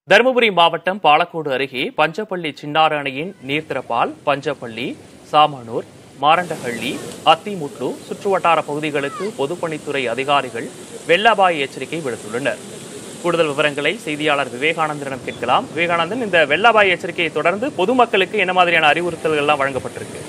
தருமபுரி மாவட்டம் பாலக்கோடு அருகே பஞ்சப்பள்ளி சின்னாறு அணையின் நீர்த்திறப்பால் பஞ்சப்பள்ளி சாமனூர் மாரண்டஹள்ளி அத்திமுட்லு சுற்றுவட்டார பகுதிகளுக்கு பொதுப்பணித்துறை அதிகாரிகள் வெள்ள அபாய எச்சரிக்கை விடுத்துள்ளனர் கூடுதல் விவரங்களை செய்தியாளர் விவேகானந்தனிடம் கேட்கலாம் விவேகானந்தன் இந்த வெள்ள அபாய எச்சரிக்கையை தொடர்ந்து பொதுமக்களுக்கு என்ன மாதிரியான அறிவுறுத்தல்கள் எல்லாம் வழங்கப்பட்டிருக்கு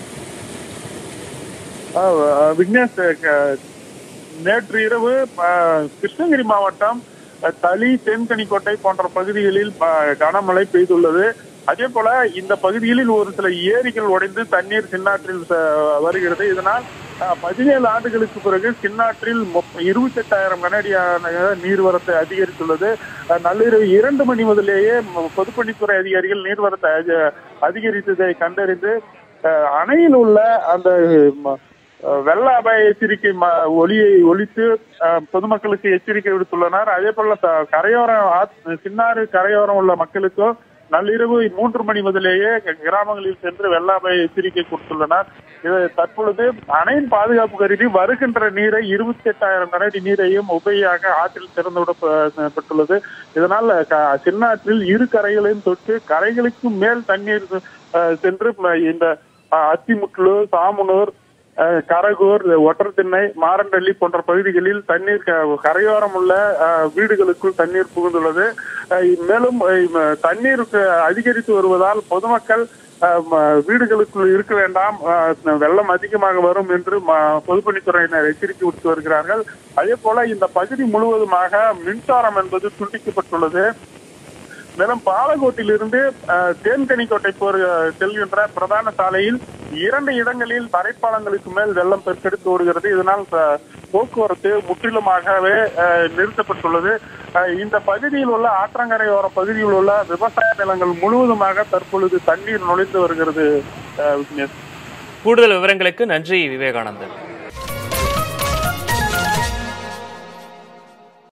ஆ, விக்னேஷ் க- நேற்று இரவு ஆ, கிருஷ்ணகிரி மாவட்டம் அ, தளி தென்கனிக்கோட்டை போன்ற பகுதிகளில் ஆ, கனமழை பெய்துள்ளது அதே போல இந்த பகுதிகளில் ஒரு சில ஏரிகள் உடைந்து தண்ணீர் சின்னாற்றில் ச- வருகிறது இதனால் ஆ, பதினேழு ஆண்டுகளுக்கு பிறகு சின்னாற்றில் இருபத்தி எட்டாயிரம் கனடியான நீர்வரத்து அதிகரித்துள்ளது ஆ, நள்ளிரவு இரண்டு மணி முதலேயே ம- பொதுப்பணித்துறை அதிகாரிகள் நீர்வரத்தை அதி- அதிகரித்ததை கண்டறிந்து அஹ், அணையில் உள்ள அந்த ம- அஹ், வெள்ள அபாய எச்சரிக்கை ம- ஒலியை ஒலித்து அஹ், பொதுமக்களுக்கு எச்சரிக்கை விடுத்துள்ளனர் அதே போல த- கரையோரம் ஆத்- சின்னாறு கரையோரம் உள்ள மக்களுக்கும் நள்ளிரவு மூன்று மணி முதலேயே க- கிராமங்களில் சென்று வெள்ள அபாய எச்சரிக்கை கொடுத்துள்ளனர் இது தற்பொழுது அணையின் பாதுகாப்பு கருதி வருகின்ற நீரை இருபத்தி எட்டாயிரம் கனடி நீரையும் உபரியாக ஆற்றில் திறந்து விடப்பட்டுள்ளது இதனால் க- சின்னாற்றில் இரு கரைகளையும் தொட்டு கரைகளுக்கு மேல் தண்ணீர் அஹ், சென்று ம- இந்த அஹ், அத்திமுட்லு சாமுனூர் அஹ், கரகூர் ஒற்றத்திண்ணை மாரண்டள்ளி போன்ற பகுதிகளில் தண்ணீர் க- கரையோரம் உள்ள அஹ், வீடுகளுக்குள் தண்ணீர் புகுந்துள்ளது அஹ், மேலும் அஹ், ம- தண்ணீர் க- அதிகரித்து வருவதால் பொதுமக்கள் அஹ், ம- வீடுகளுக்குள் இருக்க வேண்டாம் அஹ், வெள்ளம் அதிகமாக வரும் என்று ம- பொதுப்பணித்துறையினர் எச்சரிக்கை விடுத்து வருகிறார்கள் அதே போல இந்த பகுதி முழுவதுமாக மின்சாரம் என்பது துண்டிக்கப்பட்டுள்ளது மேலும் பாலக்கோட்டிலிருந்து அஹ், தேன்கனிக்கோட்டை போர் செல்கின்ற பிரதான சாலையில் இரண்டு இடங்களில் தரைப்பாலங்களுக்கு மேல் வெள்ளம் பெருக்கெடுத்து ஓடுகிறது இதனால் அஹ், போக்குவரத்து முற்றிலுமாகவே அஹ், நிறுத்தப்பட்டுள்ளது அஹ், இந்த பகுதியில் உள்ள ஆற்றங்கரையோர பகுதியில் உள்ள விவசாய நிலங்கள் முழுவதுமாக தற்பொழுது தண்ணீர் நுழைந்து வருகிறது அஹ், விக்னேஷ் கூடுதல் விவரங்களுக்கு நன்றி விவேகானந்தன்